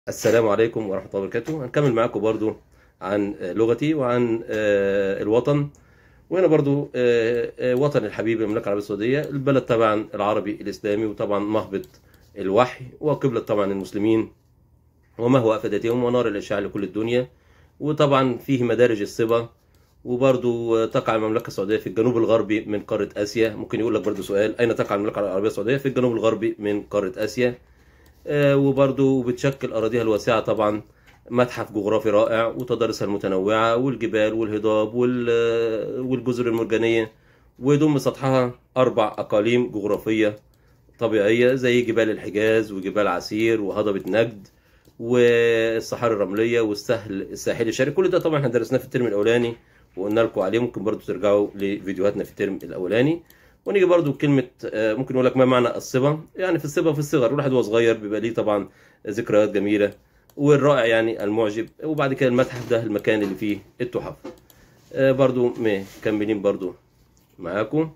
السلام عليكم ورحمة الله وبركاته هنكمل معاكم برضو عن لغتي وعن آه، الوطن وهنا برضو آه، آه، وطن الحبيب المملكة العربية السعودية البلد طبعا العربي الإسلامي وطبعا مهبط الوحي وقبلة طبعا المسلمين ومهوى أفئدتهم ونار الإشعاع لكل الدنيا وطبعا فيه مدارج الصبا وبرضو تقع المملكة السعودية في الجنوب الغربي من قارة آسيا ممكن يقول لك برضو سؤال أين تقع المملكة العربية السعودية في الجنوب الغربي من قارة آسيا آه، وبرضو بتشكل أراضيها الواسعة طبعا متحف جغرافي رائع وتضاريسها المتنوعة والجبال والهضاب وال- آه، والجزر المرجانية ويضم سطحها أربع أقاليم جغرافية طبيعية زي جبال الحجاز وجبال عسير وهضبة نجد والصحاري الرملية والسهل الساحلي الشرقي كل ده طبعا احنا درسناه في الترم الأولاني وقلنا لكم عليه ممكن برضو ترجعوا لفيديوهاتنا في الترم الأولاني ونيجي برضو بكلمة آه، ممكن نقول لك ما معنى الصبا يعني في الصبا في الصغر الواحد وهو صغير بيبقى ليه طبعا ذكريات جميلة والرائع يعني المعجب وبعد كده المتحف ده المكان اللي فيه التحف آه، برضو مكملين برضو معاكم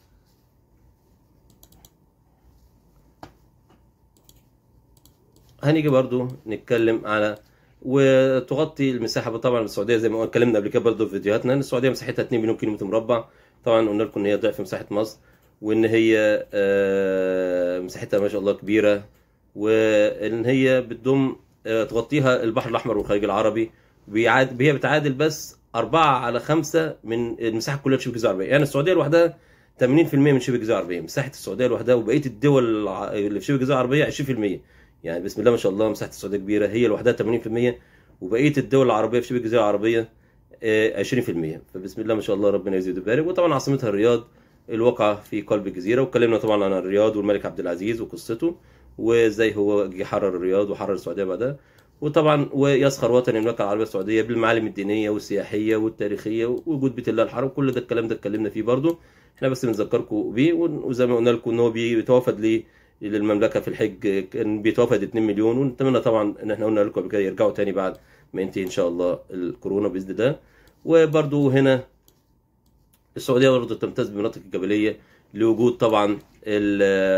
هنيجي برضو نتكلم على وتغطي المساحه طبعا السعوديه زي ما اتكلمنا قبل كده برضو في فيديوهاتنا ان السعوديه مساحتها 2 مليون كيلومتر مربع طبعا قلنا لكم ان هي ضعف مساحه مصر وان هي آه، مساحتها ما شاء الله كبيره وان هي بتضم آه، تغطيها البحر الاحمر والخليج العربي بيعاد هي بتعادل بس 4 على 5 من المساحه كلها شبه الجزيره العربيه يعني السعوديه لوحدها 80% من شبه الجزيره العربيه مساحه السعوديه لوحدها وبقيه الدول الع- اللي في شبه الجزيره العربيه 20% يعني بسم الله ما شاء الله مساحه السعوديه كبيره هي لوحدها 80% وبقيه الدول العربيه في شبه الجزيره العربيه آه، 20% فبسم الله ما شاء الله ربنا يزيد ويبارك وطبعا عاصمتها الرياض الواقعة في قلب الجزيرة واتكلمنا طبعا عن الرياض والملك عبد العزيز وقصته وازاي هو جه حرر الرياض وحرر السعودية بعدها وطبعا ويسخر وطن المملكة العربية السعودية بالمعالم الدينية والسياحية والتاريخية ووجود بيت الله الحرام كل ده الكلام ده اتكلمنا فيه برضه احنا بس بنذكركم بيه وزي ما قلنا لكم ان هو بيتوافد ليه للمملكة في الحج كان بيتوافد 2 مليون ونتمنى طبعا ان احنا قلنا لكم قبل كده يرجعوا تاني بعد ما ينتهي ان شاء الله الكورونا باذن الله وبرضه هنا السعوديه برضه تمتاز بالمناطق الجبليه لوجود طبعا ال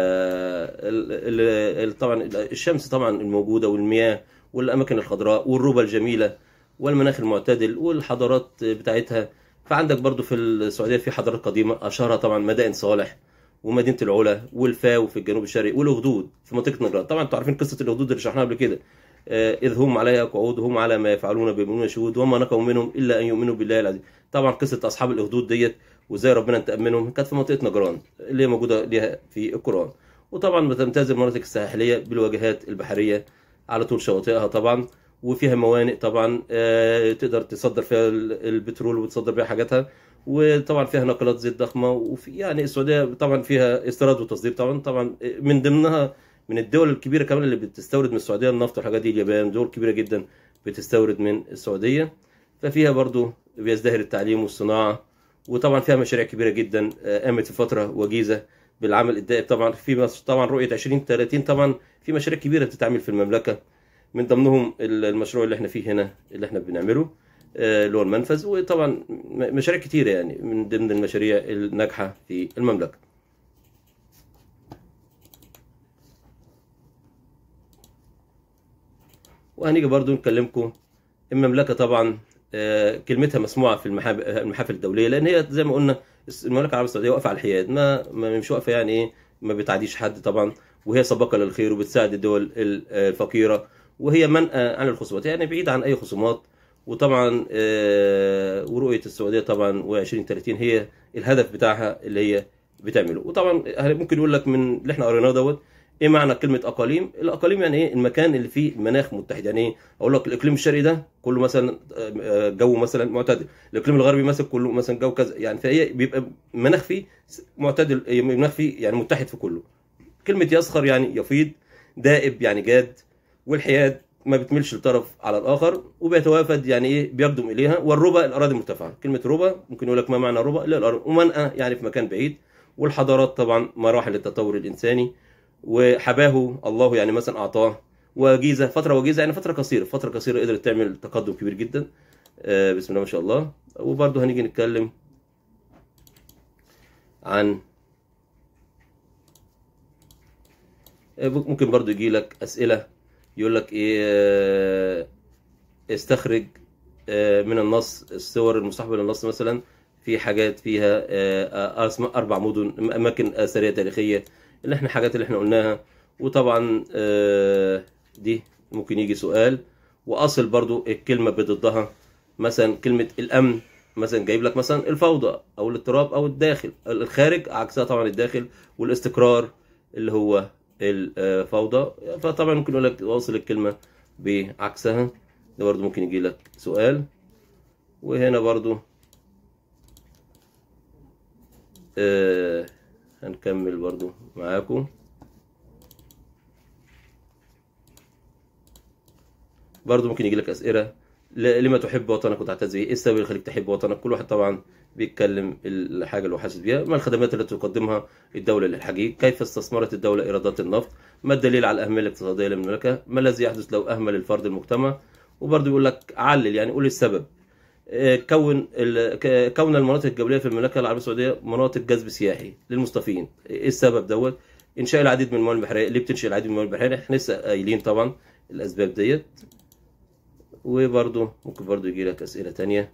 ال ال طبعا الشمس طبعا الموجوده والمياه والاماكن الخضراء والربى الجميله والمناخ المعتدل والحضارات بتاعتها فعندك برضه في السعوديه في حضارات قديمه اشهرها طبعا مدائن صالح ومدينه العلا والفاو في الجنوب الشرقي والاخدود في منطقه نجران طبعا انتوا عارفين قصه الاخدود اللي شرحناها قبل كده آه، إذ هم عليها قعود هم على ما يفعلون بيؤمنون شهود وما نقموا منهم إلا أن يؤمنوا بالله العزيز طبعا قصة أصحاب الأخدود ديت وإزاي ربنا انتقم منهم كانت في منطقة نجران اللي هي موجودة ليها في القرآن وطبعا بتمتاز المناطق الساحلية بالواجهات البحرية على طول شواطئها طبعا وفيها موانئ طبعا آه، تقدر تصدر فيها ال- البترول وتصدر بيها حاجاتها وطبعا فيها نقلات زيت ضخمه وفي يعني السعوديه طبعا فيها استيراد وتصدير طبعا طبعا من ضمنها من الدول الكبيره كمان اللي بتستورد من السعوديه النفط والحاجات دي اليابان دول كبيره جدا بتستورد من السعوديه ففيها برضو بيزدهر التعليم والصناعه وطبعا فيها مشاريع كبيره جدا آه، قامت في فتره وجيزه بالعمل الدائم طبعا في مصر طبعا رؤيه 2030 طبعا في مشاريع كبيره بتتعمل في المملكه من ضمنهم المشروع اللي احنا فيه هنا اللي احنا بنعمله آه، اللي هو المنفذ وطبعا م- مشاريع كتيره يعني من ضمن المشاريع الناجحه في المملكه وهنيجي برضو نكلمكم المملكة طبعا آه، كلمتها مسموعة في المحاب- المحافل الدولية لأن هي زي ما قلنا المملكة العربية السعودية واقفة على الحياد ما ما مش واقفة يعني إيه ما بتعديش حد طبعا وهي سباقة للخير وبتساعد الدول ال- الفقيرة وهي منأى عن الخصومات يعني بعيد عن أي خصومات وطبعا آه، ورؤية السعودية طبعا و2030 هي الهدف بتاعها اللي هي بتعمله وطبعا ممكن يقول لك من اللي احنا قريناه دوت ايه معنى كلمه اقاليم الاقاليم يعني ايه المكان اللي فيه مناخ متحد يعني ايه اقول لك الاقليم الشرقي ده كله مثلا آه، جو مثلا معتدل الاقليم الغربي مثلا كله مثلا جو كذا يعني فهي بيبقى مناخ فيه معتدل آه، مناخ فيه يعني متحد في كله كلمه يسخر يعني يفيض دائب يعني جاد والحياد ما بتميلش لطرف على الاخر وبيتوافد يعني ايه بيقدم اليها والربا الاراضي المرتفعه كلمه ربا ممكن يقول لك ما معنى ربا لا الارض ومنأى يعني في مكان بعيد والحضارات طبعا مراحل التطور الانساني وحباه الله يعني مثلا اعطاه وجيزه فتره وجيزه يعني فتره قصيره فتره قصيره قدرت تعمل تقدم كبير جدا آه، بسم الله ما شاء الله وبرضه هنيجي نتكلم عن آه، ممكن برضه يجي لك اسئله يقول لك ايه آه، استخرج آه، من النص الصور المصاحبه للنص مثلا في حاجات فيها آه، اسماء اربع مدن اماكن اثريه تاريخيه اللي احنا حاجات اللي احنا قلناها وطبعا آه، دي ممكن يجي سؤال واصل برضو الكلمه بضدها مثلا كلمه الامن مثلا جايب لك مثلا الفوضى او الاضطراب او الداخل الخارج عكسها طبعا الداخل والاستقرار اللي هو الفوضى فطبعا ممكن يقول لك واصل الكلمه بعكسها ده برضو ممكن يجي لك سؤال وهنا برضو آه هنكمل برضو معاكم برضو ممكن يجي لك اسئله ل- لما تحب وطنك وتعتز به ايه السبب اللي يخليك تحب وطنك كل واحد طبعا بيتكلم الحاجه اللي هو حاسس بيها ما الخدمات التي تقدمها الدوله للحقيق كيف استثمرت الدوله ايرادات النفط ما الدليل على الاهميه الاقتصاديه للمملكه ما الذي يحدث لو اهمل الفرد المجتمع وبرضه يقول لك علل يعني قول السبب آه، كون ال- ك- كون المناطق الجبليه في المملكه العربيه السعوديه مناطق جذب سياحي للمصطفين ايه السبب دوت انشاء العديد من الموانئ البحريه ليه بتنشئ العديد من الموانئ البحريه احنا لسه قايلين طبعا الاسباب ديت وبرضه ممكن برضه يجي لك اسئله تانية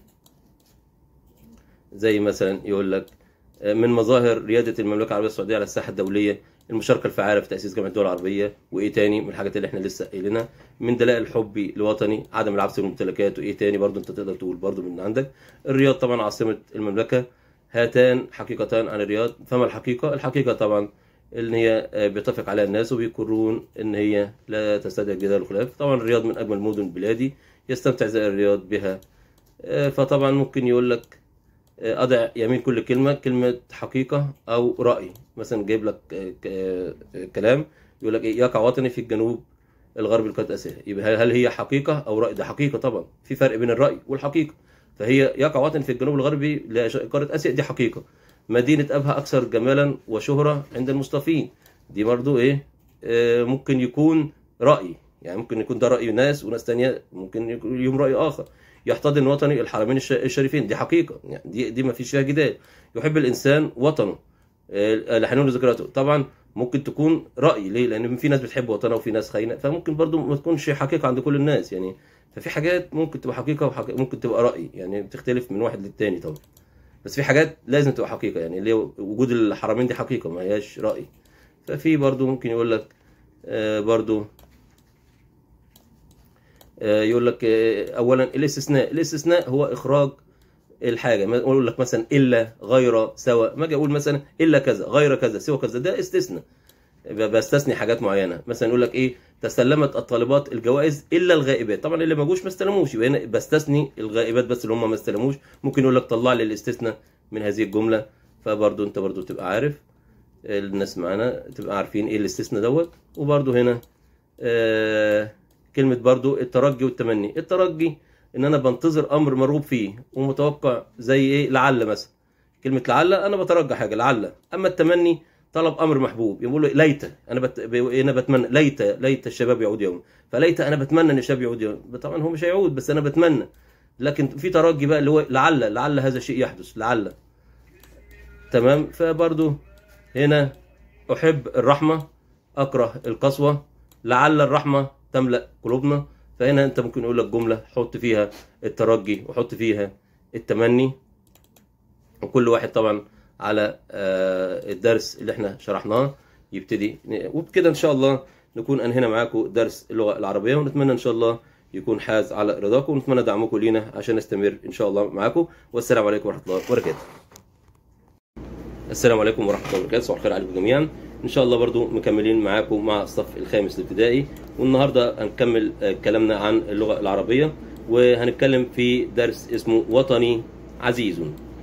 زي مثلا يقول لك آه، من مظاهر رياده المملكه العربيه السعوديه على الساحه الدوليه المشاركه الفعاله في تاسيس جامعه الدول العربيه وايه تاني من الحاجات اللي احنا لسه قايلينها من دلائل حبي لوطني عدم العبث بالممتلكات وايه تاني برضه انت تقدر تقول برضه من عندك الرياض طبعا عاصمه المملكه هاتان حقيقتان عن الرياض فما الحقيقه الحقيقه طبعا ان هي آه، بيتفق عليها الناس وبيقرون ان هي لا تستدعي الجدال والخلاف طبعا الرياض من اجمل مدن بلادي يستمتع زائر الرياض بها آه، فطبعا ممكن يقول لك آه، اضع يمين كل كلمه كلمه حقيقه او راي مثلا جايب لك آه، ك- آه، كلام يقول لك ايه يقع وطني في الجنوب الغربي لقاره اسيا يبقى هل- هل هي حقيقه او راي ده حقيقه طبعا في فرق بين الراي والحقيقه فهي يقع وطني في الجنوب الغربي لقاره اسيا دي حقيقه مدينه ابها اكثر جمالا وشهره عند المصطفين دي برضو ايه آه، ممكن يكون راي يعني ممكن يكون ده راي ناس وناس تانية ممكن يكون ليهم راي اخر يحتضن وطني الحرمين الش- الشريفين دي حقيقه يعني دي دي ما فيش فيها جدال يحب الانسان وطنه آه، لحنون ذكرياته طبعا ممكن تكون راي ليه لان في ناس بتحب وطنها وفي ناس خاينه فممكن برضو ما تكونش حقيقه عند كل الناس يعني ففي حاجات ممكن تبقى حقيقه وحقيقة ممكن تبقى راي يعني بتختلف من واحد للتاني طبعا بس في حاجات لازم تبقى حقيقه يعني اللي هو وجود الحرمين دي حقيقه ما هياش راي ففي برضو ممكن يقول لك آه، برضو آه، يقول لك آه، اولا الاستثناء الاستثناء هو اخراج الحاجه ما اقول لك مثلا الا غير سوى ما اجي اقول مثلا الا كذا غير كذا سوى كذا ده استثناء ب- بستثني حاجات معينه مثلا يقول لك ايه تسلمت الطالبات الجوائز الا الغائبات طبعا اللي ما جوش ما استلموش يبقى هنا بستثني الغائبات بس اللي هم ما استلموش ممكن يقول لك طلع لي الاستثناء من هذه الجمله فبرضو انت برضو تبقى عارف الناس معانا تبقى عارفين ايه الاستثناء دوت وبرضو هنا آه كلمة برضو الترجي والتمني الترجي ان انا بنتظر امر مرغوب فيه ومتوقع زي ايه لعل مثلا كلمة لعل انا بترجى حاجة لعل اما التمني طلب امر محبوب يقول له ليت انا بت... انا بتمنى ليت ليت الشباب يعود يوم فليت انا بتمنى ان الشباب يعود يوم طبعا هو مش هيعود بس انا بتمنى لكن في ترجي بقى اللي هو لعل لعل هذا الشيء يحدث لعل تمام فبرضو هنا احب الرحمه اكره القسوه لعل الرحمه تملا قلوبنا فهنا انت ممكن يقول لك جمله حط فيها الترجي وحط فيها التمني وكل واحد طبعا على آه، الدرس اللي احنا شرحناه يبتدي وبكده ان شاء الله نكون انهينا معاكم درس اللغه العربيه ونتمنى ان شاء الله يكون حاز على رضاكم ونتمنى دعمكم لينا عشان نستمر ان شاء الله معاكم والسلام عليكم ورحمه الله وبركاته السلام عليكم ورحمه الله وبركاته صباح الخير عليكم جميعا ان شاء الله برضو مكملين معاكم مع الصف الخامس الابتدائي والنهارده هنكمل آه، كلامنا عن اللغه العربيه وهنتكلم في درس اسمه وطني عزيز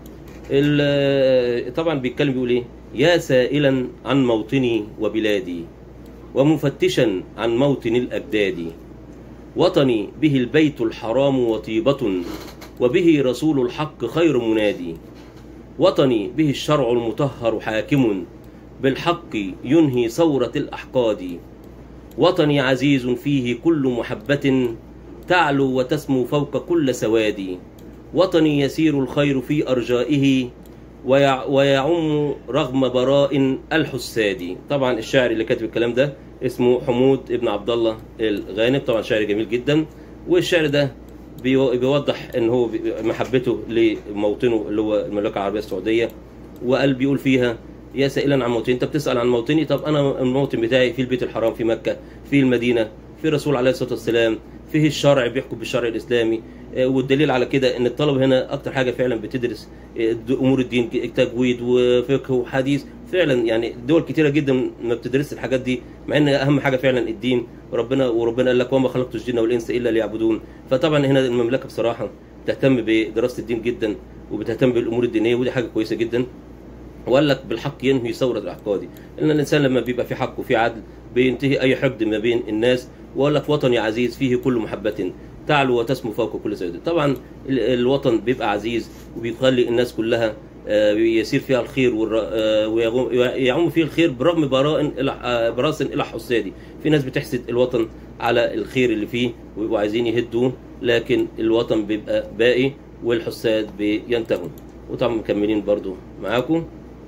ال- طبعا بيتكلم بيقول ايه يا سائلا عن موطني وبلادي ومفتشا عن موطن الاجداد وطني به البيت الحرام وطيبة وبه رسول الحق خير منادي وطني به الشرع المطهر حاكم بالحق ينهي ثورة الأحقاد وطني عزيز فيه كل محبة تعلو وتسمو فوق كل سواد وطني يسير الخير في أرجائه ويع- ويعم رغم براء الحسادي طبعا الشاعر اللي كاتب الكلام ده اسمه حمود ابن عبد الله الغانم طبعا شاعر جميل جدا والشعر ده بيو- بيوضح ان هو بي- محبته لموطنه اللي هو المملكه العربيه السعوديه وقال بيقول فيها يا سائلا عن موطني انت بتسال عن موطني طب انا الموطن بتاعي في البيت الحرام في مكه في المدينه في الرسول عليه الصلاه والسلام فيه الشرع بيحكم بالشرع الاسلامي آه، والدليل على كده ان الطلبه هنا اكتر حاجه فعلا بتدرس آه، د- امور الدين ك- تجويد وفقه وحديث فعلا يعني دول كتيره جدا ما بتدرس الحاجات دي مع ان اهم حاجه فعلا الدين وربنا وربنا قال لك وما خلقت الجن والانس الا ليعبدون فطبعا هنا المملكه بصراحه بتهتم بدراسه الدين جدا وبتهتم بالامور الدينيه ودي حاجه كويسه جدا وقال لك بالحق ينهي ثوره الاحقاد لان الانسان لما بيبقى في حق وفي عدل بينتهي اي حقد ما بين الناس وقال لك وطني عزيز فيه كل محبه تعلو وتسمو فوق كل سيد طبعا ال- الوطن بيبقى عزيز وبيخلي الناس كلها آه، يسير فيها الخير والر- آه، ويغم- ويعم فيه الخير برغم براء الى آه، براس الى حسادي في ناس بتحسد الوطن على الخير اللي فيه ويبقوا عايزين يهدوه لكن الوطن بيبقى باقي والحساد بينتهوا وطبعا مكملين برضو معاكم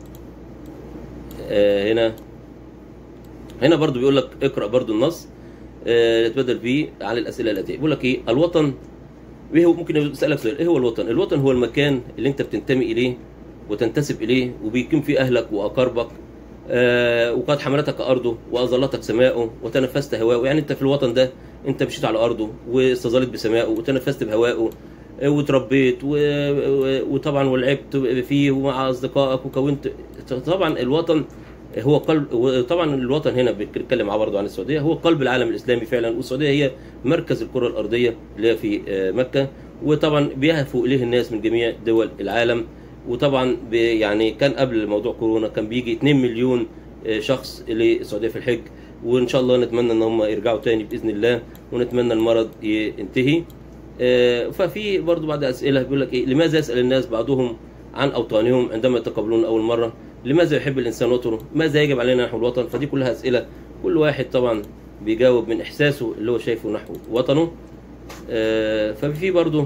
آه، هنا هنا برضو بيقول لك اقرا برضو النص آه، نتبادل فيه على الاسئله الاتيه بيقول لك ايه الوطن ايه هو ممكن يسالك سؤال ايه هو الوطن الوطن هو المكان اللي انت بتنتمي اليه وتنتسب اليه وبيقيم فيه اهلك واقاربك آه وقد حملتك ارضه واظلتك سماؤه وتنفست هواءه يعني انت في الوطن ده انت مشيت على ارضه واستظلت بسمائه وتنفست بهوائه آه، وتربيت و... و- وطبعا ولعبت فيه ومع اصدقائك وكونت طبعا الوطن هو قلب وطبعا الوطن هنا بنتكلم معاه برضه عن السعوديه هو قلب العالم الاسلامي فعلا والسعوديه هي مركز الكره الارضيه اللي هي في آه، مكه وطبعا بيهفوا اليه الناس من جميع دول العالم وطبعا ب- يعني كان قبل موضوع كورونا كان بيجي 2 مليون آه، شخص للسعوديه في الحج وان شاء الله نتمنى ان هم يرجعوا تاني باذن الله ونتمنى المرض ينتهي آه، ففي برضو بعض اسئله بيقول لك ايه لماذا يسال الناس بعضهم عن اوطانهم عندما يتقابلون اول مره لماذا يحب الانسان وطنه ماذا يجب علينا نحو الوطن فدي كلها اسئله كل واحد طبعا بيجاوب من احساسه اللي هو شايفه نحو وطنه آه، ففي برضو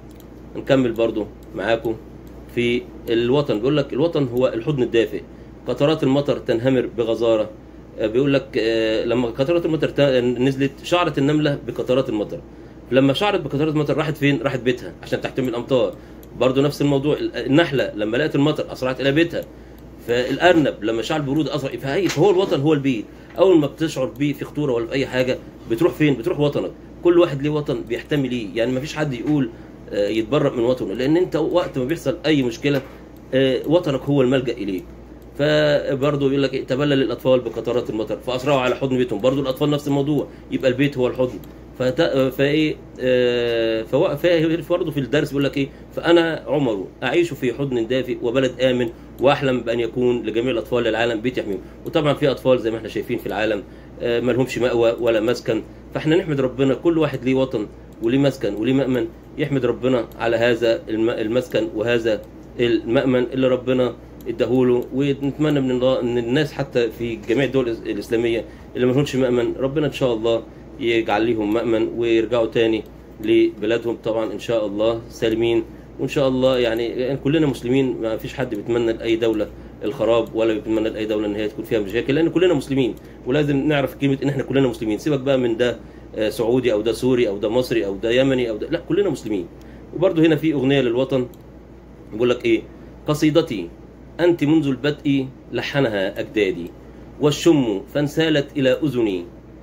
نكمل برضو معاكم في الوطن بيقول لك الوطن هو الحضن الدافئ قطرات المطر تنهمر بغزاره آه، بيقول لك آه، لما قطرات المطر تا- نزلت شعرت النمله بقطرات المطر لما شعرت بقطرات المطر راحت فين راحت بيتها عشان تحتمي الامطار برضو نفس الموضوع النحله لما لقت المطر اسرعت الى بيتها فالارنب لما شعر البرود اسرع فهي فهو الوطن هو البيت اول ما بتشعر بيه في خطوره ولا في اي حاجه بتروح فين بتروح وطنك كل واحد ليه وطن بيحتمي ليه يعني ما فيش حد يقول آه، يتبرأ من وطنه لان انت وقت ما بيحصل اي مشكله آه، وطنك هو الملجأ اليك فبرضه يقول لك إيه، تبلل الاطفال بقطرات المطر فاسرعوا على حضن بيتهم برضه الاطفال نفس الموضوع يبقى البيت هو الحضن فت... فايه آه، فهو فا- برضه في الدرس بيقول لك ايه فانا عمر اعيش في حضن دافئ وبلد امن واحلم بان يكون لجميع الاطفال للعالم بيت يحميهم وطبعا في اطفال زي ما احنا شايفين في العالم آه، ما لهمش مأوى ولا مسكن فاحنا نحمد ربنا كل واحد ليه وطن وليه مسكن وليه مأمن يحمد ربنا على هذا الم- المسكن وهذا المأمن اللي ربنا اداهوله ونتمنى من الله ان الناس حتى في جميع الدول الإس- الاسلاميه اللي ما لهمش مأمن ربنا ان شاء الله يجعل ليهم مأمن ويرجعوا تاني لبلادهم طبعا ان شاء الله سالمين وان شاء الله يعني, يعني كلنا مسلمين ما فيش حد بيتمنى لاي دوله الخراب ولا بيتمنى لاي دوله ان هي تكون فيها مشاكل لان كلنا مسلمين ولازم نعرف كلمه ان احنا كلنا مسلمين سيبك بقى من ده آه، سعودي او ده سوري او ده مصري او ده يمني او ده لا كلنا مسلمين وبرضه هنا في اغنيه للوطن بيقول لك ايه قصيدتي انت منذ البدء لحنها اجدادي والشم فانسالت الى اذني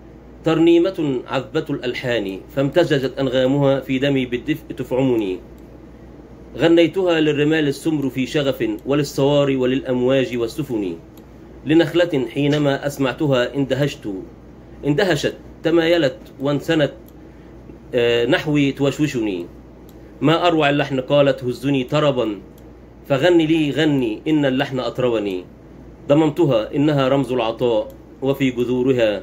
ترنيمة عذبة الألحان فامتزجت أنغامها في دمي بالدفء تفعمني غنيتها للرمال السمر في شغف وللصوار وللأمواج والسفن لنخلة حينما أسمعتها اندهشت اندهشت تمايلت وانسنت آه، نحوي توشوشني ما أروع اللحن قالت هزني طربا فغني لي غني إن اللحن أطربني ضممتها إنها رمز العطاء وفي جذورها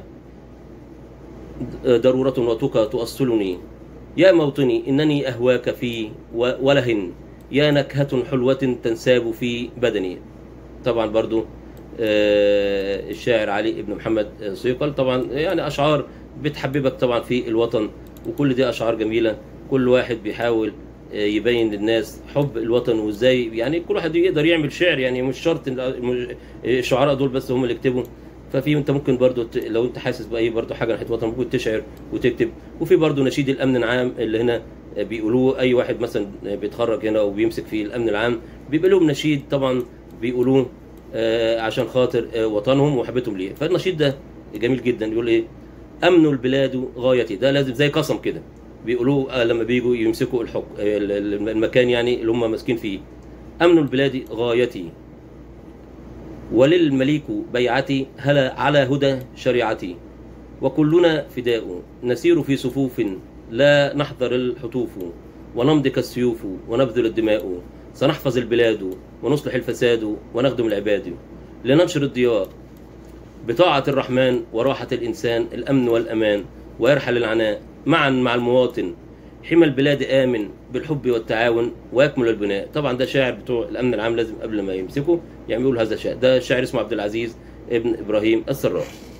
ضرورة وتقى تؤصلني يا موطني إنني أهواك في و- وله يا نكهة حلوة تنساب في بدني طبعا برضو آه، الشاعر علي ابن محمد سيقل طبعا يعني أشعار بتحببك طبعا في الوطن وكل دي أشعار جميلة كل واحد بيحاول يبين للناس حب الوطن وازاي يعني كل واحد يقدر يعمل شعر يعني مش شرط إن الشعراء دول بس هم اللي يكتبوا ففي انت ممكن برضو ت- لو انت حاسس باي برضو حاجه ناحيه وطن ممكن تشعر وتكتب وفي برضو نشيد الامن العام اللي هنا بيقولوه اي واحد مثلا بيتخرج هنا وبيمسك في الامن العام بيبقى لهم نشيد طبعا بيقولوه آه، عشان خاطر آه، وطنهم وحبتهم ليه فالنشيد ده جميل جدا يقول ايه امن البلاد غايتي ده لازم زي قسم كده بيقولوه آه، لما بيجوا يمسكوا الحكم ال- ال- المكان يعني اللي هم ماسكين فيه امن البلاد غايتي وللمليك بيعتي هلا على هدى شريعتي وكلنا فداء نسير في صفوف لا نحذر الحتوف ونمضي كالسيوف ونبذل الدماء سنحفظ البلاد ونصلح الفساد ونخدم العباد لننشر الضياء بطاعة الرحمن وراحة الإنسان الأمن والأمان ويرحل العناء معا مع المواطن حمى البلاد آمن بالحب والتعاون ويكمل البناء طبعا ده شاعر بتوع الأمن العام لازم قبل ما يمسكوا يعملوا هذا الشعر ده شاعر اسمه عبد العزيز ابن إبراهيم السراج